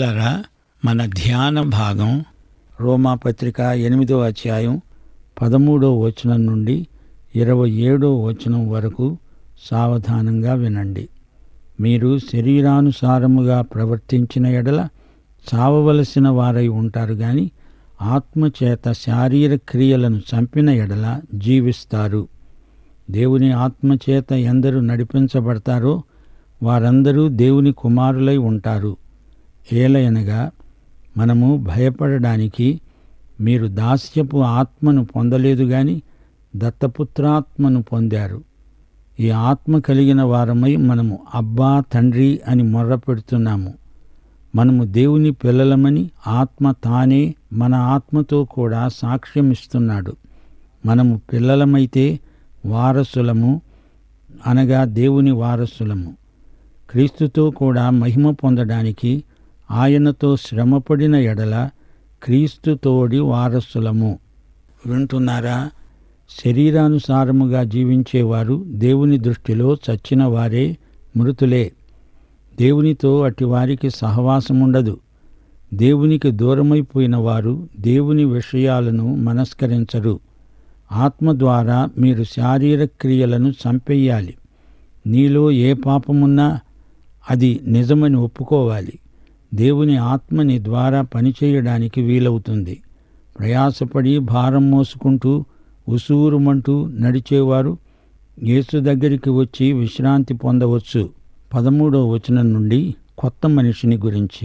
ప్రియులరా మన ధ్యాన భాగం రోమా పత్రిక ఎనిమిదో అధ్యాయం పదమూడో వచనం నుండి ఇరవై ఏడో వచనం వరకు సావధానంగా వినండి మీరు శరీరానుసారముగా ప్రవర్తించిన ఎడల చావవలసిన వారై ఉంటారు గాని ఆత్మచేత శారీర క్రియలను చంపిన ఎడల జీవిస్తారు దేవుని ఆత్మచేత ఎందరు నడిపించబడతారో వారందరూ దేవుని కుమారులై ఉంటారు ఏలయనగా మనము భయపడడానికి మీరు దాస్యపు ఆత్మను పొందలేదు గాని దత్తపుత్రాత్మను పొందారు ఈ ఆత్మ కలిగిన వారమై మనము అబ్బా తండ్రి అని మొర్ర పెడుతున్నాము మనము దేవుని పిల్లలమని ఆత్మ తానే మన ఆత్మతో కూడా సాక్ష్యం ఇస్తున్నాడు మనము పిల్లలమైతే వారసులము అనగా దేవుని వారసులము క్రీస్తుతో కూడా మహిమ పొందడానికి ఆయనతో శ్రమపడిన ఎడల క్రీస్తుతోడి వారసులము వింటున్నారా శరీరానుసారముగా జీవించేవారు దేవుని దృష్టిలో చచ్చిన వారే మృతులే దేవునితో అట్టి వారికి సహవాసముండదు దేవునికి దూరమైపోయిన వారు దేవుని విషయాలను మనస్కరించరు ఆత్మ ద్వారా మీరు శారీర క్రియలను చంపేయాలి నీలో ఏ పాపమున్నా అది నిజమని ఒప్పుకోవాలి దేవుని ఆత్మని ద్వారా పనిచేయడానికి వీలవుతుంది ప్రయాసపడి భారం మోసుకుంటూ ఉసూరుమంటూ నడిచేవారు యేసు దగ్గరికి వచ్చి విశ్రాంతి పొందవచ్చు పదమూడో వచనం నుండి కొత్త మనిషిని గురించి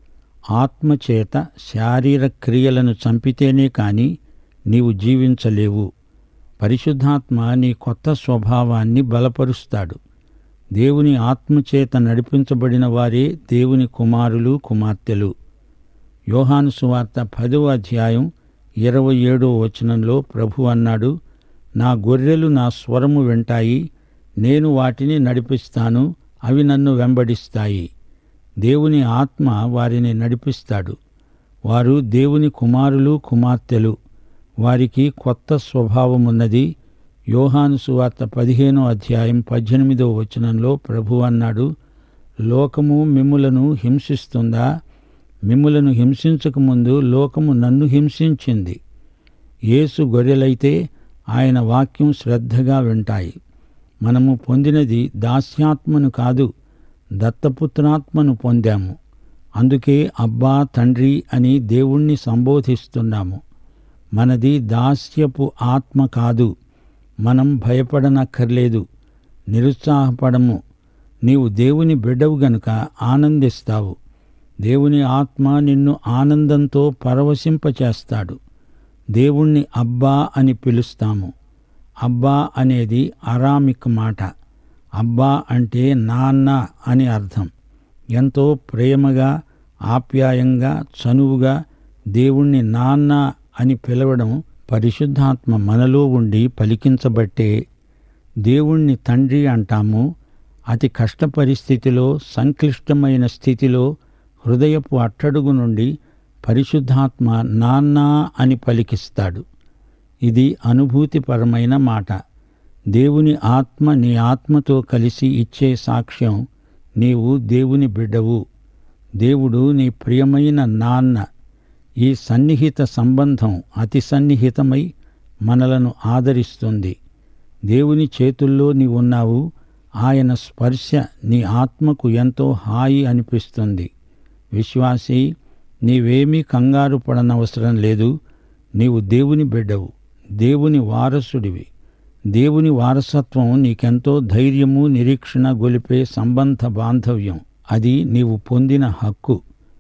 ఆత్మచేత శారీర క్రియలను చంపితేనే కాని నీవు జీవించలేవు పరిశుద్ధాత్మ నీ కొత్త స్వభావాన్ని బలపరుస్తాడు దేవుని ఆత్మచేత నడిపించబడిన వారే దేవుని కుమారులు కుమార్తెలు యోహాను సువార్త పదవ అధ్యాయం ఇరవై ఏడో వచనంలో ప్రభు అన్నాడు నా గొర్రెలు నా స్వరము వింటాయి నేను వాటిని నడిపిస్తాను అవి నన్ను వెంబడిస్తాయి దేవుని ఆత్మ వారిని నడిపిస్తాడు వారు దేవుని కుమారులు కుమార్తెలు వారికి కొత్త స్వభావమున్నది యోహాను సువార్త పదిహేనో అధ్యాయం పద్దెనిమిదో వచనంలో ప్రభు అన్నాడు లోకము మిమ్ములను హింసిస్తుందా మిమ్ములను హింసించకముందు లోకము నన్ను హింసించింది యేసు గొర్రెలైతే ఆయన వాక్యం శ్రద్ధగా వింటాయి మనము పొందినది దాస్యాత్మను కాదు దత్తపుత్రాత్మను పొందాము అందుకే అబ్బా తండ్రి అని దేవుణ్ణి సంబోధిస్తున్నాము మనది దాస్యపు ఆత్మ కాదు మనం భయపడనక్కర్లేదు నిరుత్సాహపడము నీవు దేవుని బిడ్డవు గనుక ఆనందిస్తావు దేవుని ఆత్మ నిన్ను ఆనందంతో పరవశింపచేస్తాడు దేవుణ్ణి అబ్బా అని పిలుస్తాము అబ్బా అనేది అరామిక్ మాట అబ్బా అంటే నాన్న అని అర్థం ఎంతో ప్రేమగా ఆప్యాయంగా చనువుగా దేవుణ్ణి నాన్న అని పిలవడం పరిశుద్ధాత్మ మనలో ఉండి పలికించబట్టే దేవుణ్ణి తండ్రి అంటాము అతి కష్ట పరిస్థితిలో సంక్లిష్టమైన స్థితిలో హృదయపు అట్టడుగు నుండి పరిశుద్ధాత్మ నాన్న అని పలికిస్తాడు ఇది అనుభూతిపరమైన మాట దేవుని ఆత్మ నీ ఆత్మతో కలిసి ఇచ్చే సాక్ష్యం నీవు దేవుని బిడ్డవు దేవుడు నీ ప్రియమైన నాన్న ఈ సన్నిహిత సంబంధం అతి సన్నిహితమై మనలను ఆదరిస్తుంది దేవుని చేతుల్లో నీవున్నావు ఆయన స్పర్శ నీ ఆత్మకు ఎంతో హాయి అనిపిస్తుంది విశ్వాసి నీవేమీ కంగారు పడనవసరం లేదు నీవు దేవుని బిడ్డవు దేవుని వారసుడివి దేవుని వారసత్వం నీకెంతో ధైర్యము నిరీక్షణ గొలిపే సంబంధ బాంధవ్యం అది నీవు పొందిన హక్కు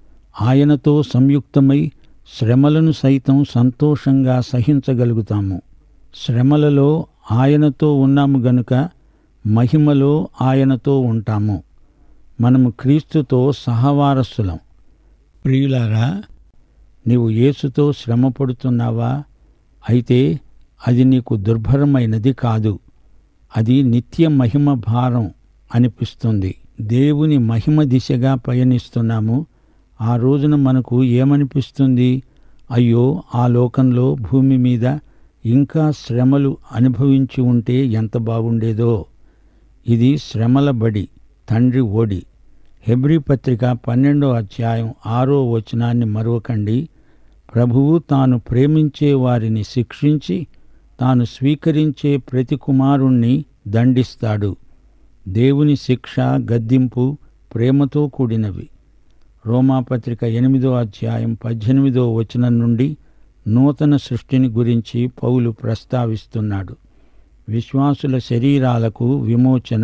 ఆయనతో సంయుక్తమై శ్రమలను సైతం సంతోషంగా సహించగలుగుతాము శ్రమలలో ఆయనతో ఉన్నాము గనుక మహిమలో ఆయనతో ఉంటాము మనము క్రీస్తుతో సహవారసులం ప్రియులారా నీవు యేసుతో శ్రమపడుతున్నావా అయితే అది నీకు దుర్భరమైనది కాదు అది నిత్య మహిమ భారం అనిపిస్తుంది దేవుని మహిమ దిశగా పయనిస్తున్నాము ఆ రోజున మనకు ఏమనిపిస్తుంది అయ్యో ఆ లోకంలో భూమి మీద ఇంకా శ్రమలు అనుభవించి ఉంటే ఎంత బాగుండేదో ఇది శ్రమల బడి తండ్రి ఓడి హెబ్రీ పత్రిక పన్నెండో అధ్యాయం ఆరో వచనాన్ని మరవకండి ప్రభువు తాను ప్రేమించే వారిని శిక్షించి తాను స్వీకరించే ప్రతి కుమారుణ్ణి దండిస్తాడు దేవుని శిక్ష గద్దింపు ప్రేమతో కూడినవి రోమాపత్రిక ఎనిమిదో అధ్యాయం పద్దెనిమిదో వచనం నుండి నూతన సృష్టిని గురించి పౌలు ప్రస్తావిస్తున్నాడు విశ్వాసుల శరీరాలకు విమోచన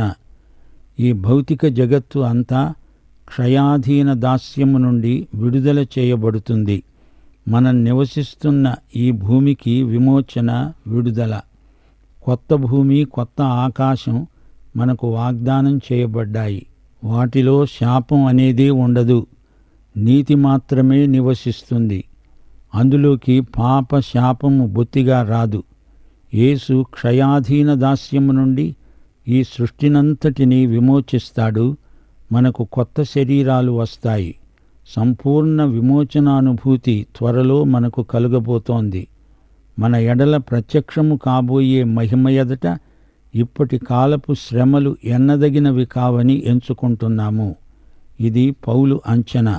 ఈ భౌతిక జగత్తు అంతా క్షయాధీన దాస్యము నుండి విడుదల చేయబడుతుంది మనం నివసిస్తున్న ఈ భూమికి విమోచన విడుదల కొత్త భూమి కొత్త ఆకాశం మనకు వాగ్దానం చేయబడ్డాయి వాటిలో శాపం అనేదే ఉండదు నీతి మాత్రమే నివసిస్తుంది అందులోకి పాప శాపము బొత్తిగా రాదు యేసు క్షయాధీన దాస్యము నుండి ఈ సృష్టినంతటినీ విమోచిస్తాడు మనకు కొత్త శరీరాలు వస్తాయి సంపూర్ణ విమోచనానుభూతి త్వరలో మనకు కలుగబోతోంది మన ఎడల ప్రత్యక్షము కాబోయే మహిమ ఎదట ఇప్పటి కాలపు శ్రమలు ఎన్నదగినవి కావని ఎంచుకుంటున్నాము ఇది పౌలు అంచనా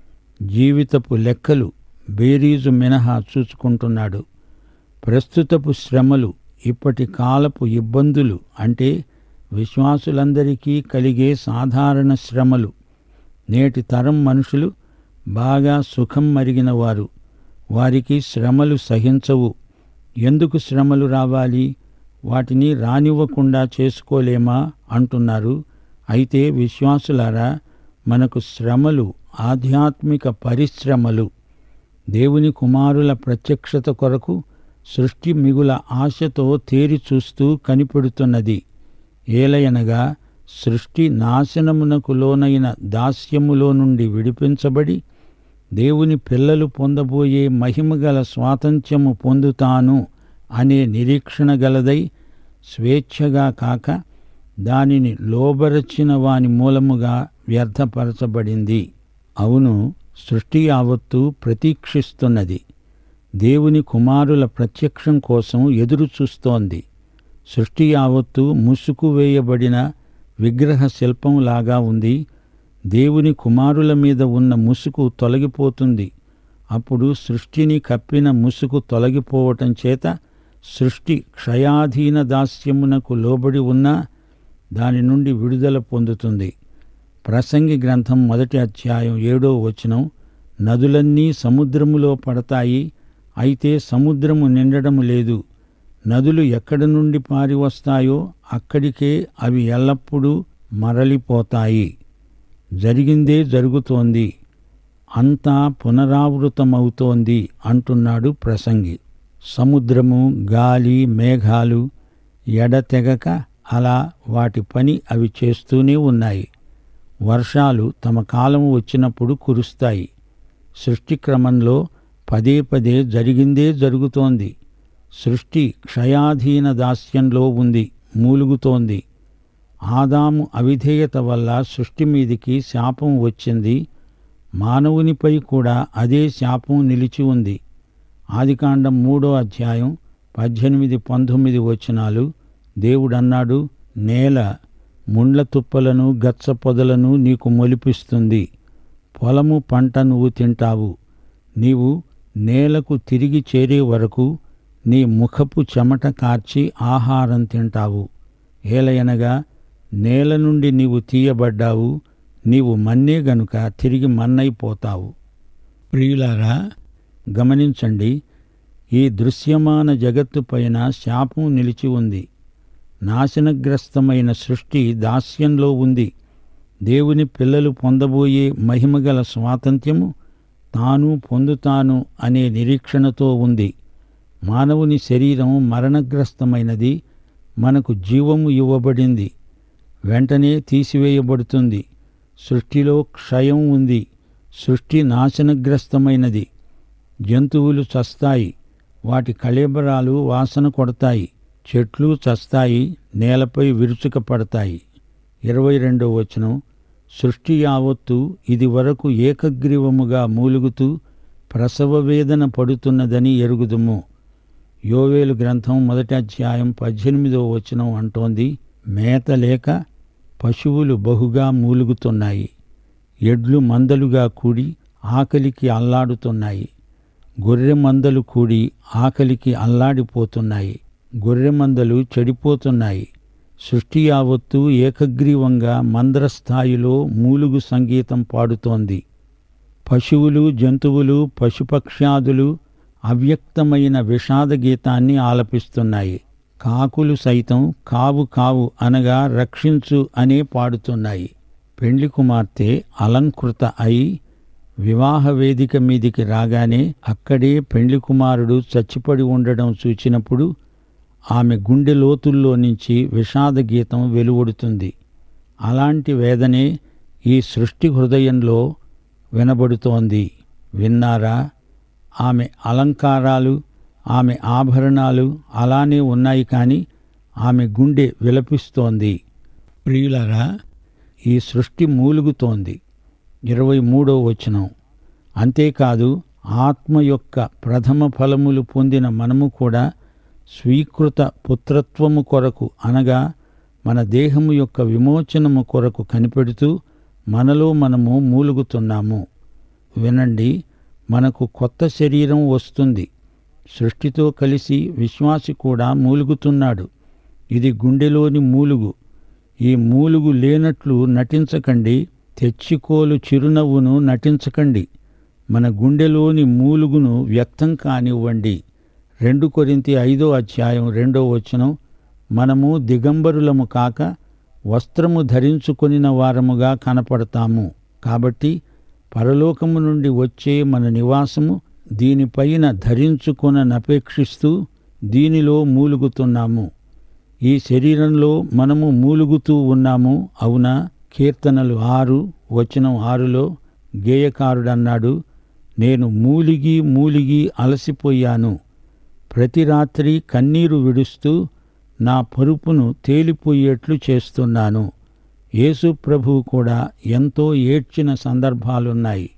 జీవితపు లెక్కలు బేరీజు మినహా చూసుకుంటున్నాడు ప్రస్తుతపు శ్రమలు ఇప్పటి కాలపు ఇబ్బందులు అంటే విశ్వాసులందరికీ కలిగే సాధారణ శ్రమలు నేటి తరం మనుషులు బాగా సుఖం మరిగిన వారు వారికి శ్రమలు సహించవు ఎందుకు శ్రమలు రావాలి వాటిని రానివ్వకుండా చేసుకోలేమా అంటున్నారు అయితే విశ్వాసులారా మనకు శ్రమలు ఆధ్యాత్మిక పరిశ్రమలు దేవుని కుమారుల ప్రత్యక్షత కొరకు సృష్టి మిగుల ఆశతో తేరి చూస్తూ కనిపెడుతున్నది ఏలయనగా సృష్టి నాశనమునకు లోనైన దాస్యములో నుండి విడిపించబడి దేవుని పిల్లలు పొందబోయే మహిమగల స్వాతంత్ర్యము పొందుతాను అనే నిరీక్షణ గలదై స్వేచ్ఛగా కాక దానిని లోబరచిన వాని మూలముగా వ్యర్థపరచబడింది అవును సృష్టి యావత్తు ప్రతీక్షిస్తున్నది దేవుని కుమారుల ప్రత్యక్షం కోసం ఎదురు చూస్తోంది సృష్టి యావత్తు ముసుగు వేయబడిన విగ్రహ శిల్పంలాగా ఉంది దేవుని కుమారుల మీద ఉన్న ముసుగు తొలగిపోతుంది అప్పుడు సృష్టిని కప్పిన ముసుగు తొలగిపోవటం చేత సృష్టి క్షయాధీన దాస్యమునకు లోబడి ఉన్నా దాని నుండి విడుదల పొందుతుంది ప్రసంగి గ్రంథం మొదటి అధ్యాయం ఏడో వచనం నదులన్నీ సముద్రములో పడతాయి అయితే సముద్రము నిండడము లేదు నదులు ఎక్కడి నుండి పారి వస్తాయో అక్కడికే అవి ఎల్లప్పుడూ మరలిపోతాయి జరిగిందే జరుగుతోంది అంతా పునరావృతమవుతోంది అంటున్నాడు ప్రసంగి సముద్రము గాలి మేఘాలు ఎడతెగక అలా వాటి పని అవి చేస్తూనే ఉన్నాయి వర్షాలు తమ కాలం వచ్చినప్పుడు కురుస్తాయి సృష్టి క్రమంలో పదే పదే జరిగిందే జరుగుతోంది సృష్టి క్షయాధీన దాస్యంలో ఉంది మూలుగుతోంది ఆదాము అవిధేయత వల్ల సృష్టి మీదికి శాపం వచ్చింది మానవునిపై కూడా అదే శాపం నిలిచి ఉంది ఆదికాండం మూడో అధ్యాయం పద్దెనిమిది పంతొమ్మిది వచనాలు దేవుడన్నాడు నేల ముండ్ల తుప్పలను గచ్చ పొదలను నీకు మొలిపిస్తుంది పొలము పంట నువ్వు తింటావు నీవు నేలకు తిరిగి చేరే వరకు నీ ముఖపు చెమట కార్చి ఆహారం తింటావు ఏలయనగా నేల నుండి నీవు తీయబడ్డావు నీవు మన్నే గనుక తిరిగి మన్నైపోతావు ప్రియులారా గమనించండి ఈ దృశ్యమాన జగత్తు పైన శాపం నిలిచి ఉంది నాశనగ్రస్తమైన సృష్టి దాస్యంలో ఉంది దేవుని పిల్లలు పొందబోయే మహిమగల స్వాతంత్ర్యము తాను పొందుతాను అనే నిరీక్షణతో ఉంది మానవుని శరీరం మరణగ్రస్తమైనది మనకు జీవము ఇవ్వబడింది వెంటనే తీసివేయబడుతుంది సృష్టిలో క్షయం ఉంది సృష్టి నాశనగ్రస్తమైనది జంతువులు చస్తాయి వాటి కళేబరాలు వాసన కొడతాయి చెట్లు చస్తాయి నేలపై విరుచుక పడతాయి ఇరవై రెండో వచనం సృష్టి యావత్తు ఇది వరకు ఏకగ్రీవముగా మూలుగుతూ ప్రసవ వేదన పడుతున్నదని ఎరుగుదుము యోవేలు గ్రంథం మొదటి అధ్యాయం పద్దెనిమిదో వచనం అంటోంది మేత లేక పశువులు బహుగా మూలుగుతున్నాయి ఎడ్లు మందలుగా కూడి ఆకలికి అల్లాడుతున్నాయి గొర్రె మందలు కూడి ఆకలికి అల్లాడిపోతున్నాయి గొర్రె మందలు చెడిపోతున్నాయి సృష్టి యావత్తు ఏకగ్రీవంగా మంద్రస్థాయిలో మూలుగు సంగీతం పాడుతోంది పశువులు జంతువులు పశుపక్ష్యాదులు అవ్యక్తమైన విషాద గీతాన్ని ఆలపిస్తున్నాయి కాకులు సైతం కావు కావు అనగా రక్షించు అనే పాడుతున్నాయి పెండ్లి కుమార్తె అలంకృత అయి వివాహ వేదిక మీదికి రాగానే అక్కడే పెండ్లి కుమారుడు చచ్చిపడి ఉండడం చూచినప్పుడు ఆమె గుండె లోతుల్లో నుంచి విషాద గీతం వెలువడుతుంది అలాంటి వేదనే ఈ సృష్టి హృదయంలో వినబడుతోంది విన్నారా ఆమె అలంకారాలు ఆమె ఆభరణాలు అలానే ఉన్నాయి కానీ ఆమె గుండె విలపిస్తోంది ప్రియులరా ఈ సృష్టి మూలుగుతోంది ఇరవై మూడో వచనం అంతేకాదు ఆత్మ యొక్క ప్రథమ ఫలములు పొందిన మనము కూడా స్వీకృత పుత్రత్వము కొరకు అనగా మన దేహము యొక్క విమోచనము కొరకు కనిపెడుతూ మనలో మనము మూలుగుతున్నాము వినండి మనకు కొత్త శరీరం వస్తుంది సృష్టితో కలిసి విశ్వాసి కూడా మూలుగుతున్నాడు ఇది గుండెలోని మూలుగు ఈ మూలుగు లేనట్లు నటించకండి తెచ్చికోలు చిరునవ్వును నటించకండి మన గుండెలోని మూలుగును వ్యక్తం కానివ్వండి రెండు కొరింతి ఐదో అధ్యాయం రెండో వచనం మనము దిగంబరులము కాక వస్త్రము ధరించుకొనిన వారముగా కనపడతాము కాబట్టి పరలోకము నుండి వచ్చే మన నివాసము దీనిపైన ధరించుకొననపేక్షిస్తూ దీనిలో మూలుగుతున్నాము ఈ శరీరంలో మనము మూలుగుతూ ఉన్నాము అవునా కీర్తనలు ఆరు వచనం ఆరులో గేయకారుడన్నాడు నేను మూలిగి మూలిగి అలసిపోయాను ప్రతి రాత్రి కన్నీరు విడుస్తూ నా పరుపును తేలిపోయేట్లు చేస్తున్నాను యేసు ప్రభువు కూడా ఎంతో ఏడ్చిన సందర్భాలున్నాయి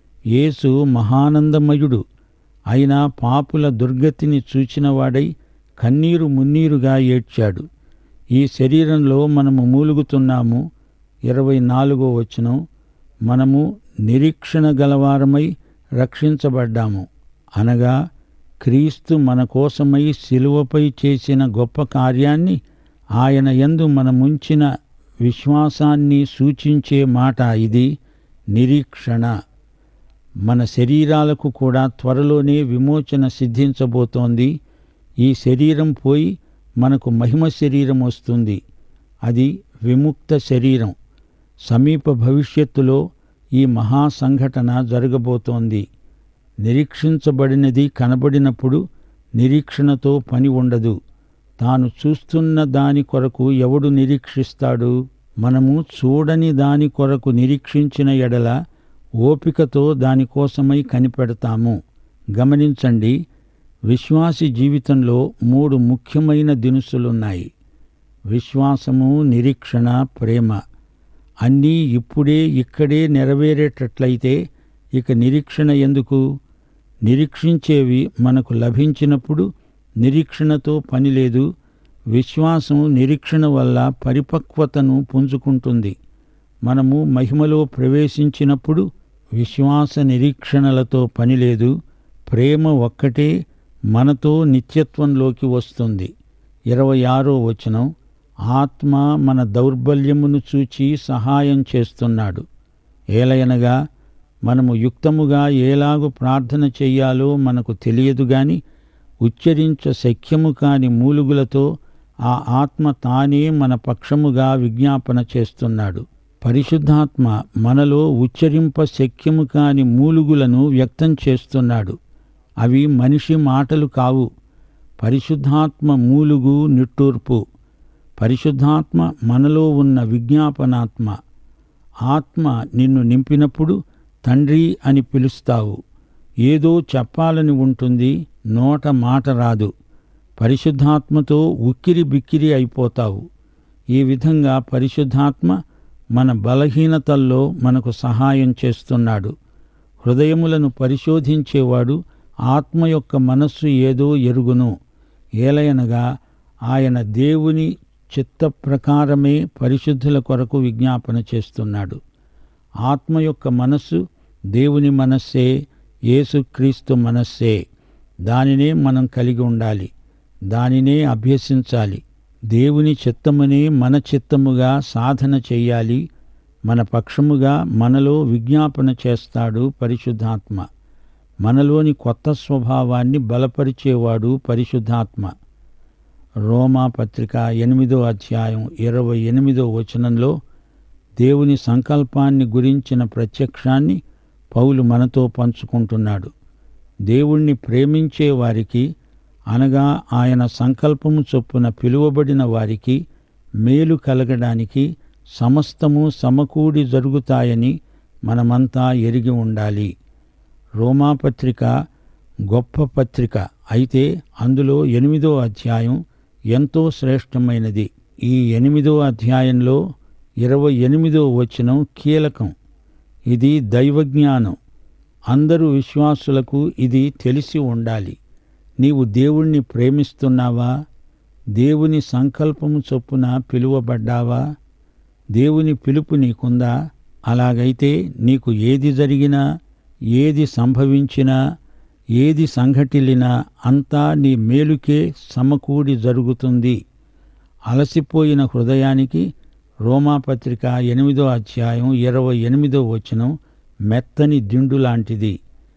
యేసు మహానందమయుడు అయినా పాపుల దుర్గతిని చూచినవాడై కన్నీరు మున్నీరుగా ఏడ్చాడు ఈ శరీరంలో మనము మూలుగుతున్నాము ఇరవై నాలుగో వచనం మనము నిరీక్షణ గలవారమై రక్షించబడ్డాము అనగా క్రీస్తు మన కోసమై శిలువపై చేసిన గొప్ప కార్యాన్ని ఆయన యందు మనముంచిన విశ్వాసాన్ని సూచించే మాట ఇది నిరీక్షణ మన శరీరాలకు కూడా త్వరలోనే విమోచన సిద్ధించబోతోంది ఈ శరీరం పోయి మనకు మహిమ శరీరం వస్తుంది అది విముక్త శరీరం సమీప భవిష్యత్తులో ఈ మహా సంఘటన జరగబోతోంది నిరీక్షించబడినది కనబడినప్పుడు నిరీక్షణతో పని ఉండదు తాను చూస్తున్న దాని కొరకు ఎవడు నిరీక్షిస్తాడు మనము చూడని దాని కొరకు నిరీక్షించిన ఎడల ఓపికతో దానికోసమై కనిపెడతాము గమనించండి విశ్వాసి జీవితంలో మూడు ముఖ్యమైన దినుసులున్నాయి విశ్వాసము నిరీక్షణ ప్రేమ అన్నీ ఇప్పుడే ఇక్కడే నెరవేరేటట్లయితే ఇక నిరీక్షణ ఎందుకు నిరీక్షించేవి మనకు లభించినప్పుడు నిరీక్షణతో పని లేదు విశ్వాసం నిరీక్షణ వల్ల పరిపక్వతను పుంజుకుంటుంది మనము మహిమలో ప్రవేశించినప్పుడు విశ్వాస నిరీక్షణలతో పని లేదు ప్రేమ ఒక్కటే మనతో నిత్యత్వంలోకి వస్తుంది ఇరవై ఆరో వచనం ఆత్మ మన దౌర్బల్యమును చూచి సహాయం చేస్తున్నాడు ఏలయనగా మనము యుక్తముగా ఏలాగు ప్రార్థన చెయ్యాలో మనకు తెలియదు గాని ఉచ్చరించ శక్యము కాని మూలుగులతో ఆ ఆత్మ తానే మన పక్షముగా విజ్ఞాపన చేస్తున్నాడు పరిశుద్ధాత్మ మనలో ఉచ్చరింప శక్యము కాని మూలుగులను వ్యక్తం చేస్తున్నాడు అవి మనిషి మాటలు కావు పరిశుద్ధాత్మ మూలుగు నిట్టూర్పు పరిశుద్ధాత్మ మనలో ఉన్న విజ్ఞాపనాత్మ ఆత్మ నిన్ను నింపినప్పుడు తండ్రి అని పిలుస్తావు ఏదో చెప్పాలని ఉంటుంది నోట మాట రాదు పరిశుద్ధాత్మతో ఉక్కిరి బిక్కిరి అయిపోతావు ఈ విధంగా పరిశుద్ధాత్మ మన బలహీనతల్లో మనకు సహాయం చేస్తున్నాడు హృదయములను పరిశోధించేవాడు ఆత్మ యొక్క మనస్సు ఏదో ఎరుగును ఏలయనగా ఆయన దేవుని చిత్త ప్రకారమే పరిశుద్ధుల కొరకు విజ్ఞాపన చేస్తున్నాడు ఆత్మ యొక్క మనస్సు దేవుని మనస్సే యేసుక్రీస్తు మనస్సే దానినే మనం కలిగి ఉండాలి దానినే అభ్యసించాలి దేవుని చిత్తమునే మన చిత్తముగా సాధన చెయ్యాలి మన పక్షముగా మనలో విజ్ఞాపన చేస్తాడు పరిశుద్ధాత్మ మనలోని కొత్త స్వభావాన్ని బలపరిచేవాడు పరిశుద్ధాత్మ రోమా పత్రిక ఎనిమిదో అధ్యాయం ఇరవై ఎనిమిదో వచనంలో దేవుని సంకల్పాన్ని గురించిన ప్రత్యక్షాన్ని పౌలు మనతో పంచుకుంటున్నాడు దేవుణ్ణి ప్రేమించే వారికి అనగా ఆయన సంకల్పము చొప్పున పిలువబడిన వారికి మేలు కలగడానికి సమస్తము సమకూడి జరుగుతాయని మనమంతా ఎరిగి ఉండాలి రోమాపత్రిక గొప్ప పత్రిక అయితే అందులో ఎనిమిదో అధ్యాయం ఎంతో శ్రేష్టమైనది ఈ ఎనిమిదో అధ్యాయంలో ఇరవై ఎనిమిదో వచనం కీలకం ఇది దైవజ్ఞానం అందరు విశ్వాసులకు ఇది తెలిసి ఉండాలి నీవు దేవుణ్ణి ప్రేమిస్తున్నావా దేవుని సంకల్పము చొప్పున పిలువబడ్డావా దేవుని పిలుపు నీకుందా అలాగైతే నీకు ఏది జరిగినా ఏది సంభవించినా ఏది సంఘటిల్లినా అంతా నీ మేలుకే సమకూడి జరుగుతుంది అలసిపోయిన హృదయానికి రోమాపత్రిక ఎనిమిదో అధ్యాయం ఇరవై ఎనిమిదో వచనం మెత్తని దిండు లాంటిది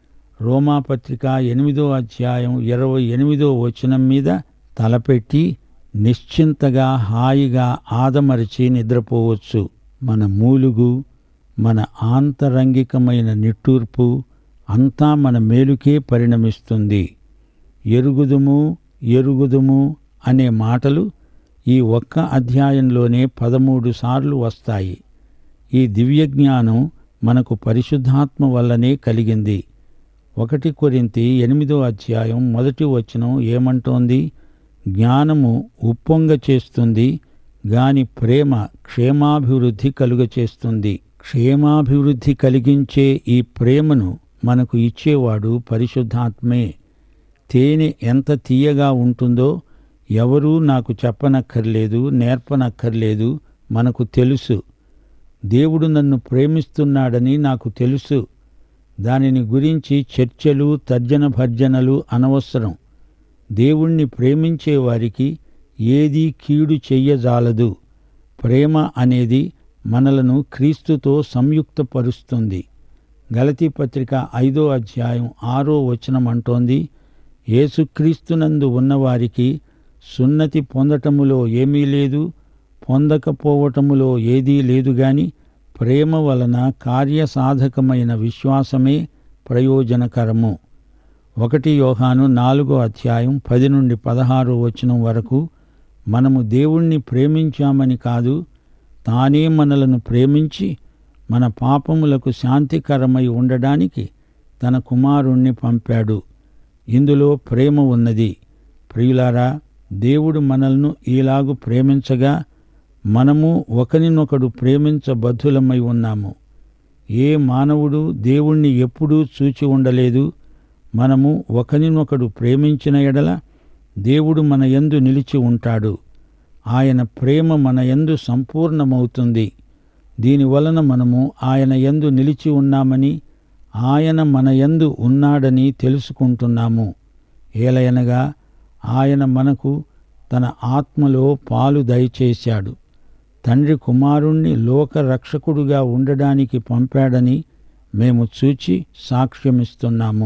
రోమాపత్రిక ఎనిమిదో అధ్యాయం ఇరవై ఎనిమిదో వచనం మీద తలపెట్టి నిశ్చింతగా హాయిగా ఆదమరిచి నిద్రపోవచ్చు మన మూలుగు మన ఆంతరంగికమైన నిట్టూర్పు అంతా మన మేలుకే పరిణమిస్తుంది ఎరుగుదుము ఎరుగుదుము అనే మాటలు ఈ ఒక్క అధ్యాయంలోనే పదమూడు సార్లు వస్తాయి ఈ దివ్య జ్ఞానం మనకు పరిశుద్ధాత్మ వల్లనే కలిగింది ఒకటి కొరింతి ఎనిమిదో అధ్యాయం మొదటి వచనం ఏమంటోంది జ్ఞానము ఉప్పొంగ చేస్తుంది గాని ప్రేమ క్షేమాభివృద్ధి కలుగ చేస్తుంది క్షేమాభివృద్ధి కలిగించే ఈ ప్రేమను మనకు ఇచ్చేవాడు పరిశుద్ధాత్మే తేనె ఎంత తీయగా ఉంటుందో ఎవరూ నాకు చెప్పనక్కర్లేదు నేర్పనక్కర్లేదు మనకు తెలుసు దేవుడు నన్ను ప్రేమిస్తున్నాడని నాకు తెలుసు దానిని గురించి చర్చలు తర్జన భర్జనలు అనవసరం దేవుణ్ణి ప్రేమించే వారికి ఏదీ కీడు చెయ్యజాలదు ప్రేమ అనేది మనలను క్రీస్తుతో సంయుక్తపరుస్తుంది గలతీ పత్రిక ఐదో అధ్యాయం ఆరో వచనం అంటోంది యేసుక్రీస్తునందు ఉన్నవారికి సున్నతి పొందటములో ఏమీ లేదు పొందకపోవటములో ఏదీ లేదు గాని ప్రేమ వలన కార్యసాధకమైన విశ్వాసమే ప్రయోజనకరము ఒకటి యోహాను నాలుగో అధ్యాయం పది నుండి పదహారో వచనం వరకు మనము దేవుణ్ణి ప్రేమించామని కాదు తానే మనలను ప్రేమించి మన పాపములకు శాంతికరమై ఉండడానికి తన కుమారుణ్ణి పంపాడు ఇందులో ప్రేమ ఉన్నది ప్రియులారా దేవుడు మనల్ని ఈలాగు ప్రేమించగా మనము ఒకరినొకడు ప్రేమించబద్ధులమై ఉన్నాము ఏ మానవుడు దేవుణ్ణి ఎప్పుడూ చూచి ఉండలేదు మనము ఒకరినొకడు ప్రేమించిన ఎడల దేవుడు మన యందు నిలిచి ఉంటాడు ఆయన ప్రేమ మన యందు సంపూర్ణమవుతుంది దీనివలన మనము ఆయన యందు నిలిచి ఉన్నామని ఆయన మన యందు ఉన్నాడని తెలుసుకుంటున్నాము ఏలయనగా ఆయన మనకు తన ఆత్మలో పాలు దయచేశాడు తండ్రి కుమారుణ్ణి లోక రక్షకుడుగా ఉండడానికి పంపాడని మేము చూచి సాక్ష్యమిస్తున్నాము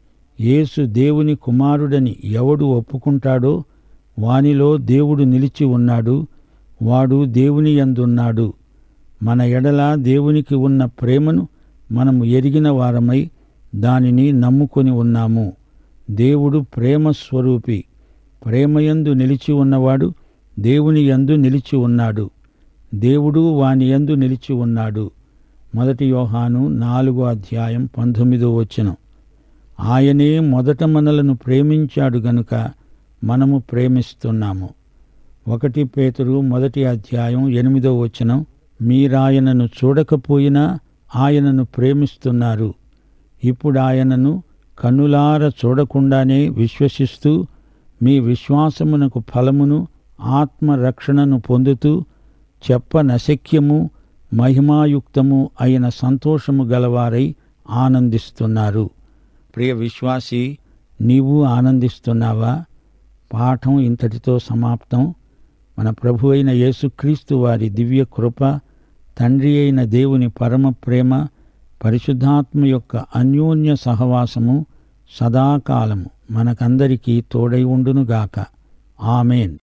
యేసు దేవుని కుమారుడని ఎవడు ఒప్పుకుంటాడో వానిలో దేవుడు నిలిచి ఉన్నాడు వాడు దేవుని యందున్నాడు మన ఎడల దేవునికి ఉన్న ప్రేమను మనము ఎరిగిన వారమై దానిని నమ్ముకొని ఉన్నాము దేవుడు ప్రేమ స్వరూపి ప్రేమయందు నిలిచి ఉన్నవాడు దేవుని యందు నిలిచి ఉన్నాడు దేవుడు వాని యందు నిలిచి ఉన్నాడు మొదటి యోహాను నాలుగో అధ్యాయం పంతొమ్మిదో వచనం ఆయనే మొదట మనలను ప్రేమించాడు గనుక మనము ప్రేమిస్తున్నాము ఒకటి పేతురు మొదటి అధ్యాయం ఎనిమిదో వచనం మీరాయనను చూడకపోయినా ఆయనను ప్రేమిస్తున్నారు ఇప్పుడు ఆయనను కన్నులార చూడకుండానే విశ్వసిస్తూ మీ విశ్వాసమునకు ఫలమును ఆత్మరక్షణను పొందుతూ చెప్పనశక్యము మహిమాయుక్తము అయిన సంతోషము గలవారై ఆనందిస్తున్నారు ప్రియ విశ్వాసి నీవు ఆనందిస్తున్నావా పాఠం ఇంతటితో సమాప్తం మన ప్రభు అయిన యేసుక్రీస్తు వారి దివ్య కృప తండ్రి అయిన దేవుని పరమ ప్రేమ పరిశుద్ధాత్మ యొక్క అన్యోన్య సహవాసము సదాకాలము మనకందరికీ తోడై ఉండునుగాక ఆమెన్